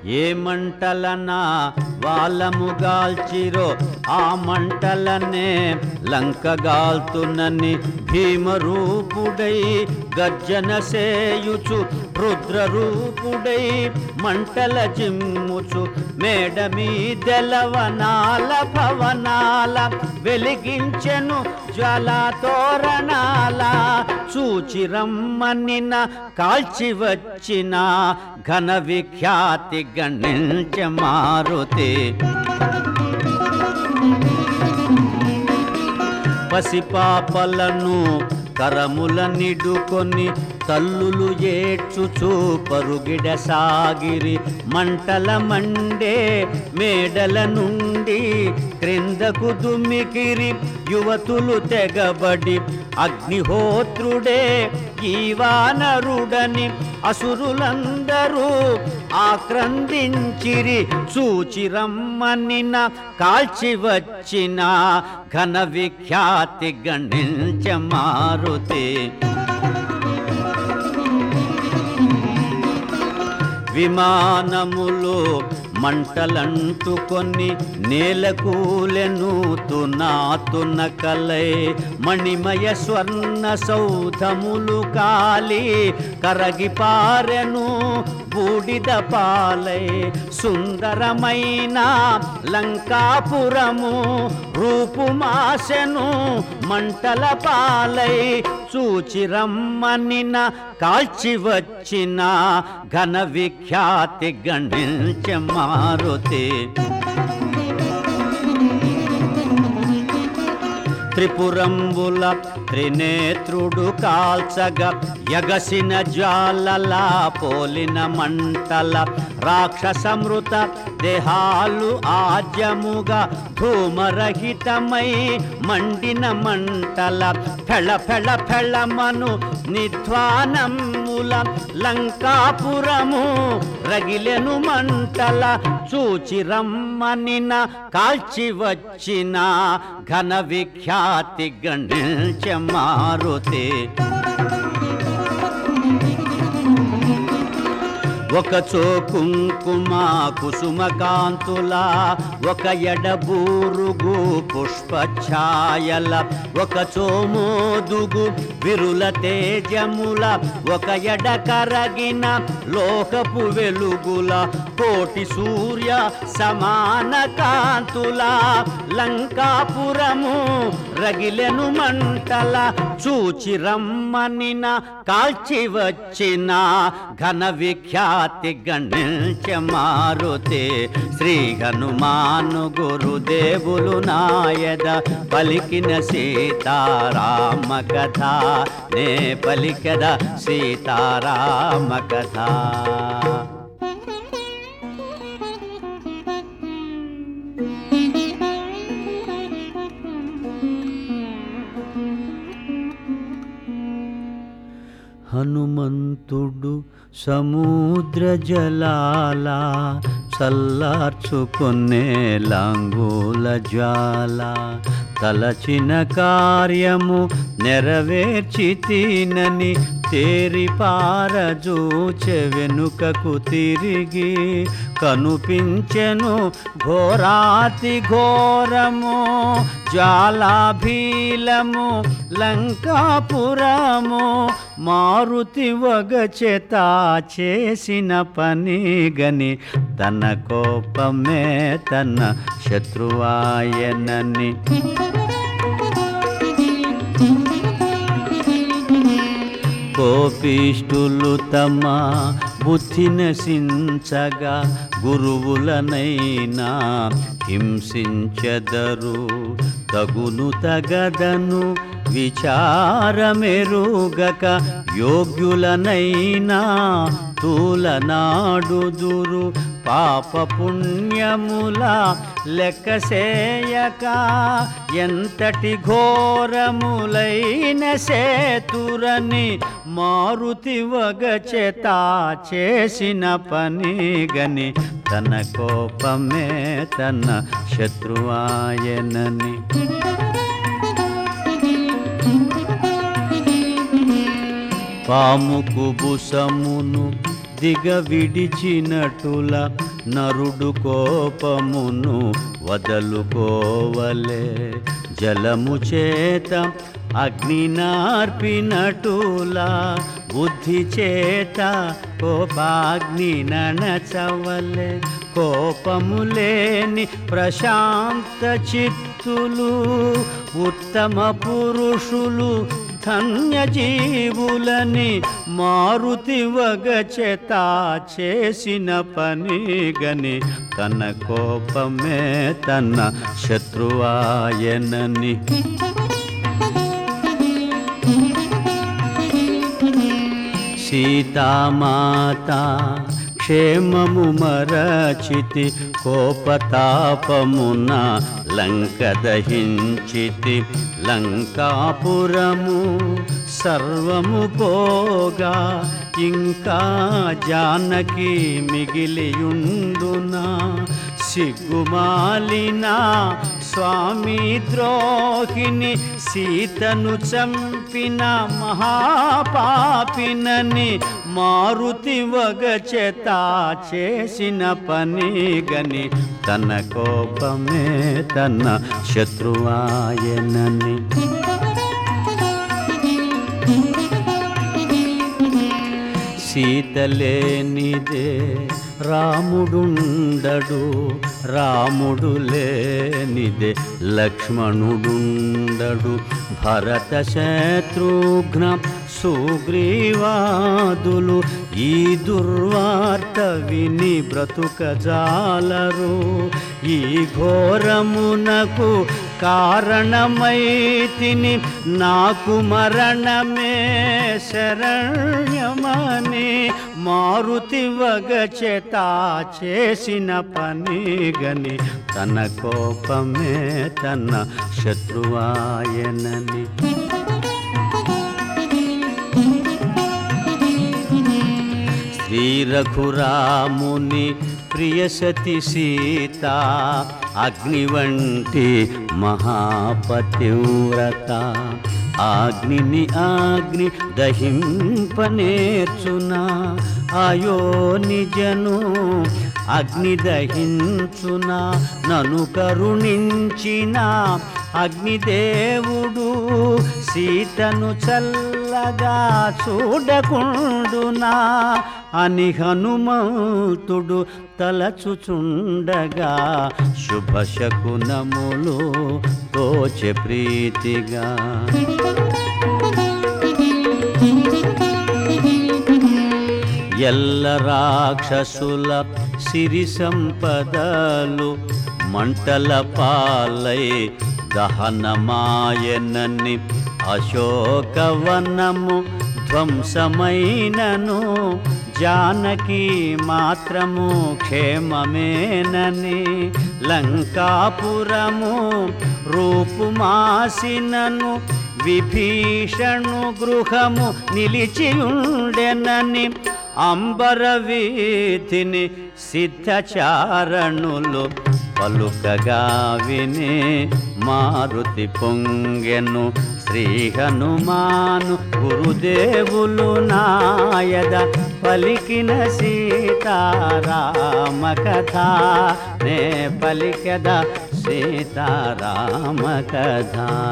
ఏ మంటలనా వాళ్ళముగాల్చిరో ఆ మంటలనే లంకగాల్తునని భీమరూపుడై గర్జన సేయుచు రుద్రరూపుడై మంటల జిమ్ముచు మేడ మీదెలవనాల భవనాల వెలిగించెను జ్వాలాతోరణాల చూచి రమ్మనిన కాల్చి వచ్చిన ఘన విఖ్యాతి గణించ మారుతి పసిపాపలను కరముల నిడుకొని తల్లులు ఏడ్చుచూ పరుగిడ సాగిరి మంటల మండే మేడల నుండి క్రిందకు దుమ్మికిరి యువతులు తెగబడి అగ్నిహోత్రుడే ఈవానరుడని అసురులందరూ ఆక్రందించిరి చూచి రమ్మనిన కాల్చి వచ్చిన ఘన విఖ్యాతి గణించ మారుతి విమానములు మంటలంటుకొని నేలకూలెను తునాతున కలై మణిమయ స్వర్ణ సౌధములు కాలి కరగిపారెను బూడిద పాలై సుందరమైన లంకాపురము రూపుమాసెను మంటల పాలై చూచి రమ్మనిన కాల్చి వచ్చిన ఘన విఖ్యాతి గణించ మారుతి త్రిపురంబుల త్రినేత్రుడు కాల్చగ యగసిన జ్వాలలా పోలిన మంటల రాక్షసమృత దేహాలు ఆజ్యముగా ధూమరహితమై మండిన మంటల ఫెళ ఫెళ ఫెళమను నిధ్వానముల లంకాపురము రగిలెను మంటల చూచి రమ్మనిన కాల్చి వచ్చిన ఘన విఖ్యాతి గణించ మారుతి ఒక కుంకుమ కుసుమ కాంతుల ఒక ఎడబూరుగు పుష్పఛాయల ఒక మోదుగు విరుల తేజముల ఒక ఎడ కరగిన లోకపు వెలుగుల కోటి సూర్య సమాన కాంతుల లంకాపురము రగిలెను మంటల చూచి రమ్మనిన కాల్చి వచ్చిన ఘన విఖ్యాతి గణించ మారుతి శ్రీ హనుమాను గురుదేవులు నాయద పలికిన సీతారామ కథ నే పలికద సీతారామ కథ హనుమంతుడు సముద్ర జలాల చల్లార్చుకునే లాంగూల జ్వాల తలచిన కార్యము నెరవేర్చి తినని తేరి పారజూచె వెనుకకు తిరిగి కనుపించెను ఘోరాతి ఘోరము జ్వాలాభీలము లంకాపురము మారుతి వగచేత చేసిన పని గని తన కోపమే తన శత్రువాయనని కోపిష్టులు తమ బుద్ధి నశించగా గురువులనైనా హింసించెదరు తగును తగదను విచారమెరుగక యోగ్యులనైనా తూలనాడుదురు పాప పుణ్యముల లెక్కసేయక ఎంతటి ఘోరములైన సేతురని మారుతి వగచేత చేసిన పని గని తన కోపమే తన శత్రువాయనని పాముకు బుసమును దిగ విడిచినటుల నరుడు కోపమును వదలుకోవలే జలము చేత అగ్ని నార్పినటులా బుద్ధి చేత కోపాగ్ని నణచవలే కోపము లేని ప్రశాంత చిత్తులు ఉత్తమ పురుషులు ధన్యజీవులని మారుతి వగచేత చేసిన పని గని తన కోపమే తన శత్రువాయనని సీతామాత క్షేమము మరచితి కోపతాపమున లంక దహించితి లంకాపురము సర్వము పోగా ఇంకా జానకి మిగిలియుండునా సిగ్గుమాలిన స్వామి ద్రోహిని సీతను చంపిన మహాపాపినని మారుతి వగచేత చేసిన పని గని తన కోపమే తన శత్రువాయనని సీతలేనిదే రాముడుండడు రాముడు లేనిదే లక్ష్మణుడుండడు భరత శత్రుఘ్న సుగ్రీవాదులు ఈ దుర్వార్త విని బ్రతుకజాలరు ఈ ఘోరమునకు కారణమైతిని నాకు మరణమే శరణ్యమని మారుతి వగచేత చేసిన పని గని తన కోపమే తన శత్రువాయనని శ్రీ రఘురాముని ప్రియసతి సీత అగ్ని వంటి మహాపతివ్రత అగ్నిని అగ్ని దహింపనేర్చునా అయో నిజను అగ్ని దహించునా నను కరుణించిన అగ్నిదేవుడు సీతను చల్లగా చూడకుండునా అని హనుమంతుడు తలచుచుండగా శుభశకునములు తోచె ప్రీతిగా ఎల్ల రాక్షసుల సిరి సంపదలు మంటల పాలై దహనమాయనని అశోకవనము ధ్వంసమైనను జానకి మాత్రము క్షేమమేనని లంకాపురము రూపుమాసినను విభీషణు గృహము నిలిచియుండెనని అంబర వీధిని సిద్ధచారణులు పలుకగా విని మారుతి పొంగెను శ్రీ హనుమాను గురుదేవులు నాయద పలికిన సీతారామ కథ నే పలికద సీతారామ కథ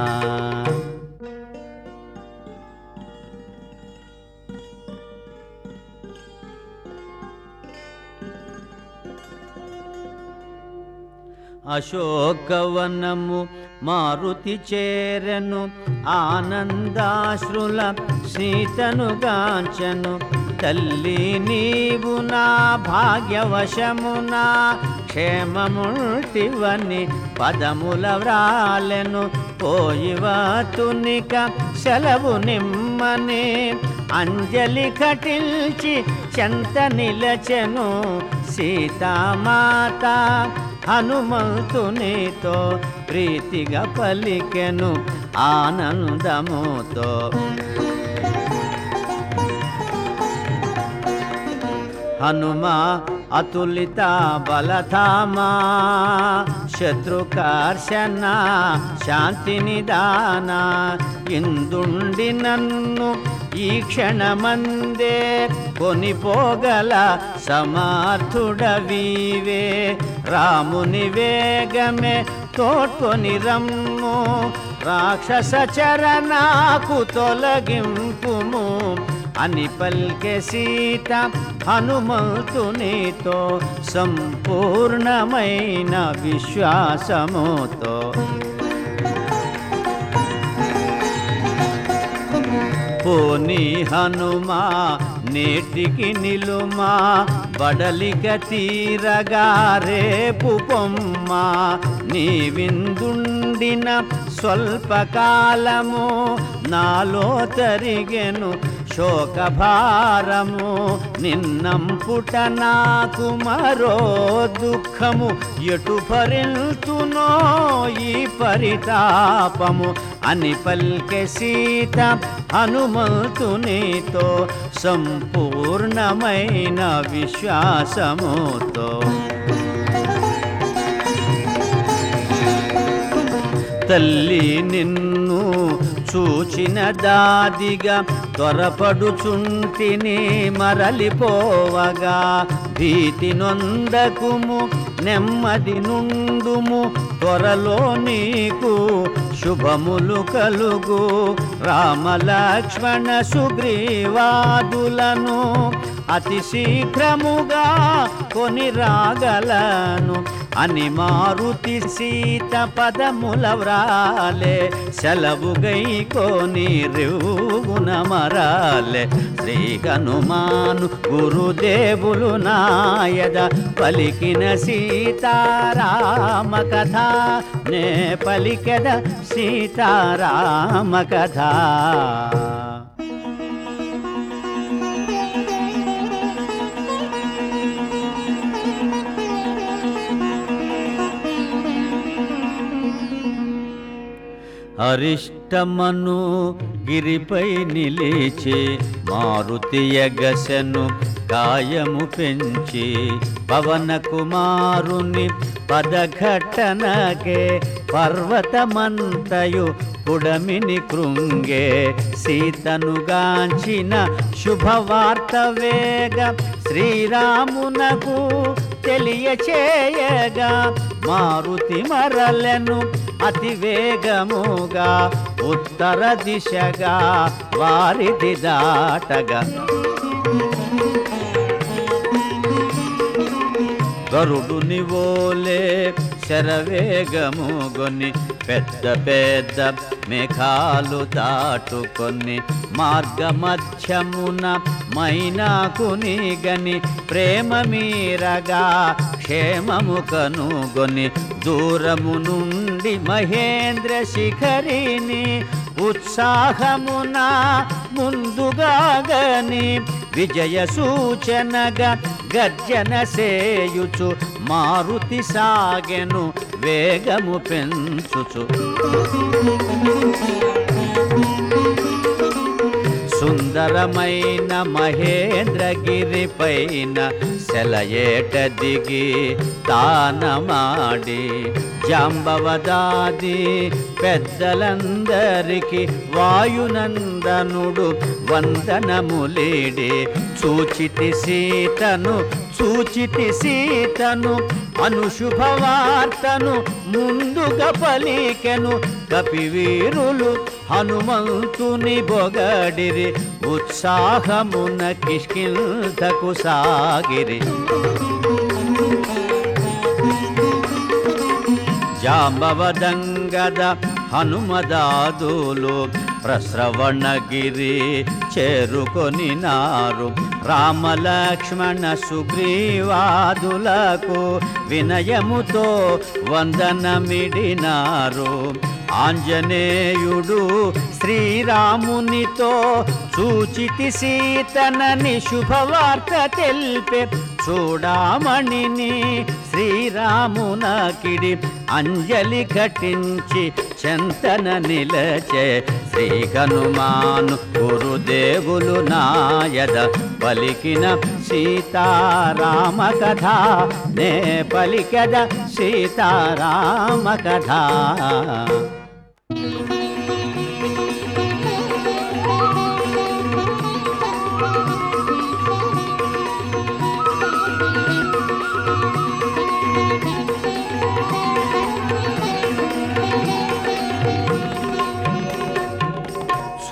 అశోకవనము మారుతి చేరెను ఆనందాశ్రుల సీతను గాంచను తల్లి నీవు నా భాగ్యవశమునా క్షేమముల్టివని పదముల వ్రాలెను పోయివతునిక సెలవు నిమ్మని అంజలి కటిల్చి చెంత నిలచెను సీతామాత హనుమంతునితో ప్రీతిగా పలికెను ఆనందముతో హనుమా అతులిత బలధామా శత్రుకర్షణ శాంతి నిదాన ఇందుండి నన్ను ఈ క్షణమందే కొనిపోగల సమర్థుడవీవే రాముని వేగమే తోడ్కొని రమ్ము రాక్షస చరణాకు తొలగింపుము అని పల్కె సీత హనుమంతునితో సంపూర్ణమైన విశ్వాసముతో పోని హనుమా నేటికి నిలుమా బడలిక తీరగా రేపు పొమ్మ నీ విందుండిన స్వల్పకాలము నాలో తరిగెను శోకభారము నిన్నంపుట నాకు మరో దుఃఖము ఎటు భరింతునో ఈ పరితాపము అని పల్కె సీత హనుమంతునితో సంపూర్ణమైన విశ్వాసముతో తల్లి నిన్ను చూచిన దాదిగా త్వరపడుచుంటిని మరలిపోవగా భీతి నొందకుము నెమ్మది నుండుము త్వరలో నీకు శుభములు కలుగు రామలక్ష్మణ సుగ్రీవాదులను అతి శీఘ్రముగా కొని రాగలను అని మారుతి సీత పదముల వ్రాలే సెలవు గై కోని రివున మరాలే శ్రీ హనుమాను గురుదేవులు నాయద పలికిన సీతారామ కథ నే పలికెద సీతారామ కథ అరిష్టమను గిరిపై నిలిచి మారుతి ఎగసెను కాయము పెంచి పవన కుమారుని పదఘట్టనకే పర్వతమంతయు పుడమిని కృంగే సీతనుగాంచిన శుభవార్త వేగ శ్రీరామునకు తెలియచేయగా మారుతి మరలెను అతి వేగముగా ఉత్తర దిశగా వారిది దాటగా గరుడు నివోలే శరవేగము గొని పెద్ద పెద్ద మేఘాలు దాటుకొని మార్గ మధ్యమున మైనాకుని గని ప్రేమ మీరగా క్షేమము కనుగొని దూరము నుండి మహేంద్ర శిఖరిని ఉత్సాహమున ముందుగా గని విజయ సూచనగా గర్జన సేయుచు మారుతి సాగెను వేగము పెంచుచు సుందరమైన మహేంద్రగిరి పైన సెలయేట దిగి తానమాడి జాంబవదాది పెద్దలందరికి వాయునందనుడు వందనములేడి చూచితి సీతను చూచితి సీతను అనుశుభవార్తను ముందుగా పలికెను కపివీరులు హనుమంతుని బొగడిరి ఉత్సాహమున కిష్కింధకు సాగిరి జాంబవదంగద హనుమదాదులు ప్రస్రవణగిరి చేరుకొని నారు రామలక్ష్మణ సుగ్రీవాదులకు వినయముతో వందనమిడినారు ఆంజనేయుడు శ్రీరామునితో సూచితి సీతనని శుభవార్త తెల్పే చూడామణిని శ్రీరామునకిడి అంజలి ఘటించి చెంతన నిలచే శ్రీ హనుమాను గురుదేవులు నాయద పలికిన సీతారామ కథ నే పలికద సీతారామ కథ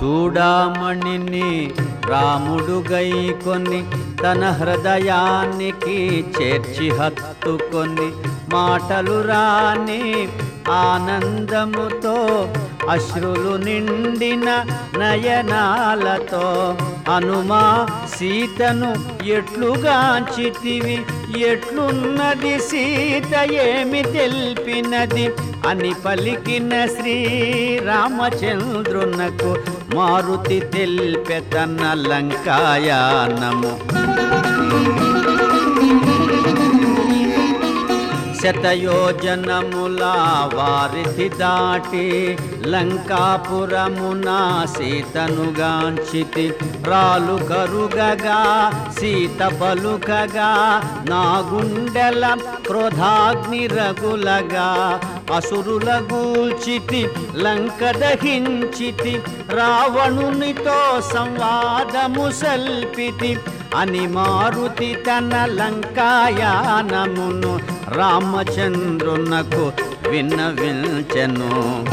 చూడామణిని రాముడు గైకొని తన హృదయానికి చేర్చి హత్తుకొని మాటలు రాని ఆనందముతో అశ్రులు నిండిన నయనాలతో హనుమా సీతను ఎట్లుగాంచితివి ఎట్లున్నది సీత ఏమి తెలిపినది అని పలికిన శ్రీరామచంద్రునకు మారుతి తెల్పె తన లంకాయానము శతయోజనముల వారిధి దాటి లంకాపురమున సీతనుగాంచితి రాలు కరుగగా సీత పలుకగా నా గుండెల క్రోధాగ్ని రగులగా అసురుల గూల్చితి లంక దహించితి రావణునితో సంవాదము సల్పితి అని మారుతి తన లంకాయానమును రామచంద్రునకు విన్నవించెను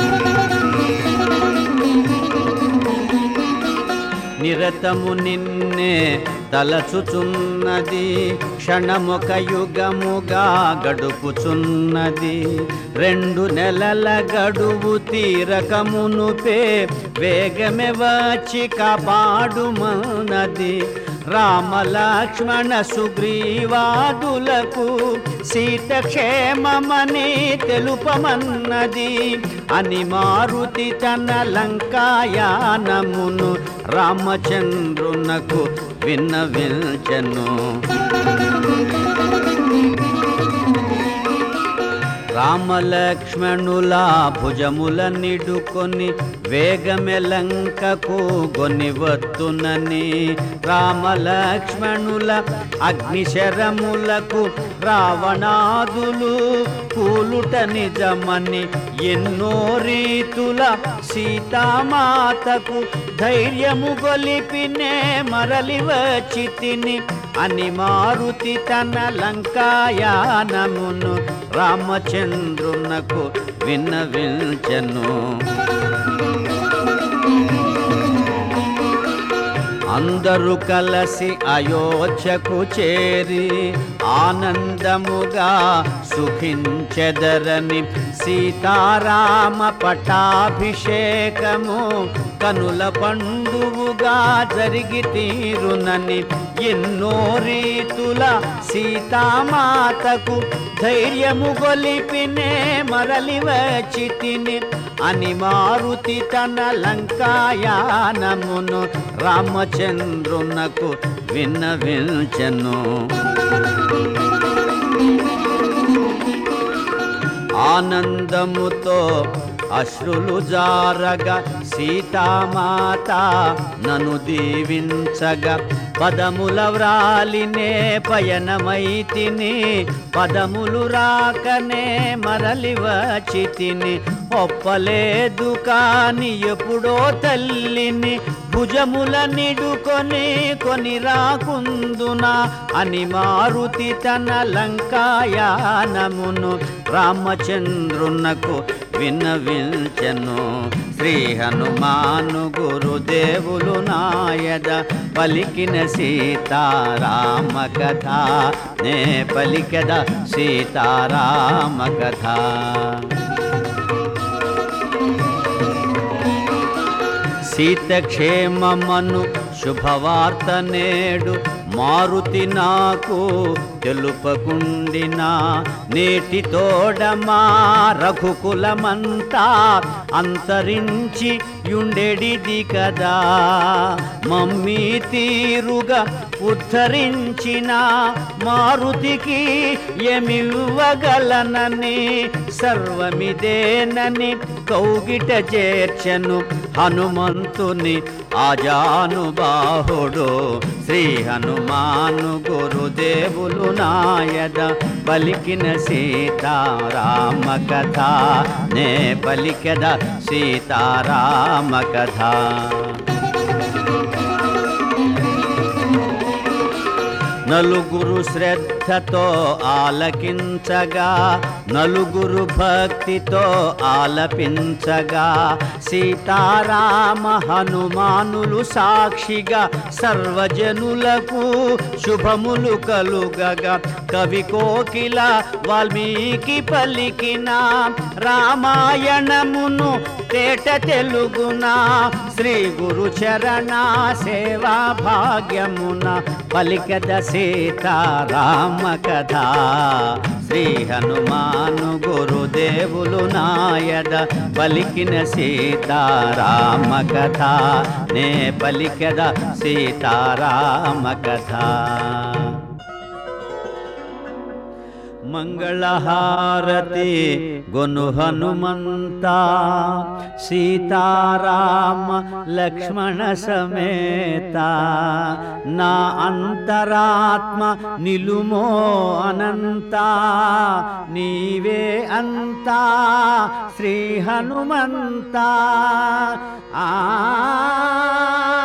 నిరతము నిన్నే తలచుచున్నది క్షణముక యుగముగా గడుపుచున్నది రెండు నెలల గడువు తీరకమునుపే వేగమే వచ్చి కాపాడుమన్నది రామలక్ష్మణ సుగ్రీవాదులకు సీత క్షేమమని తెలుపమన్నది అని మారుతి తన లంకాయానమును రామచంద్రునకు విన్నవించెను రామలక్ష్మణుల భుజముల నిడుకొని వేగమె లంకకు గొనివత్తునని రామలక్ష్మణుల అగ్నిశరములకు రావణాదులు కూలుట నిజమని ఎన్నో రీతుల సీతామాతకు ధైర్యము గొలిపినే మరలి వచ్చి తిని అని మారుతి తన లంకాయానమును రామచంద్రునకు విన్నవించెను అందరూ కలిసి అయోధ్యకు చేరి ఆనందముగా సుఖించెదరని సీతారామ పటాభిషేకము కనుల పండువుగా జరిగి తీరునని ఎన్నో రీతుల సీతామాతకు ధైర్యము గొలిపినే మరలి వచ్చి తిని అని మారుతి తన లంకాయానమును రామచంద్రునకు విన్నవించెను ఆనందముతో అశ్రులు జారగా సీతామాత నన్ను దీవించగా పదముల వ్రాలినే పయనమైతిని పదములు రాకనే మరలి వచ్చి తిని ఒప్పలేదు కాని ఎప్పుడో తల్లిని భుజముల నిడుకొని కొని రాకుందునా అని మారుతి తన లంకాయానమును రామచంద్రునకు విన్నవించెను శ్రీ హనుమాను గురుదేవులు నాయద పలికిన సీతారామ కథ నే పలికద సీతారామ కథ సీతక్షేమమను శుభవార్త నేడు మారుతి నాకు తెలుపకుండినా నేటి తోడమా రఘుకులమంతా అంతరించి యుండెడిది కదా మమ్మీ తీరుగా ఉద్ధరించిన మారుతికి ఏమివ్వగలనని సర్వమిదేనని కౌగిట చేర్చను హనుమంతుని ఆజానుబాహుడు శ్రీ హనుమాను గురుదేవులు నాయద పలికిన సీతారామ కథ నే పలికద సీతారామ కథ నలుగురు శ్రద్ధతో ఆలకించగా నలుగురు భక్తితో ఆలపించగా సీతారామ హనుమానులు సాక్షిగా సర్వజనులకు శుభములు కలుగగా కవి కోకిల వాల్మీకి పలికిన రామాయణమును తేట తెలుగున శ్రీ గురు చరణ సేవా భాగ్యమున పలికద సీతారామ కథ శ్రీ హనుమాను గురుదేవులు నాయద పలికిన సీతారామ కథ నే పలికద సీతారామ కథ మంగళహారతి గొను హనుమంత సీతారామ లక్ష్మణ సమేత నా అంతరాత్మ నిలుమో అనంత నీవే అంతా శ్రీ హనుమంత ఆ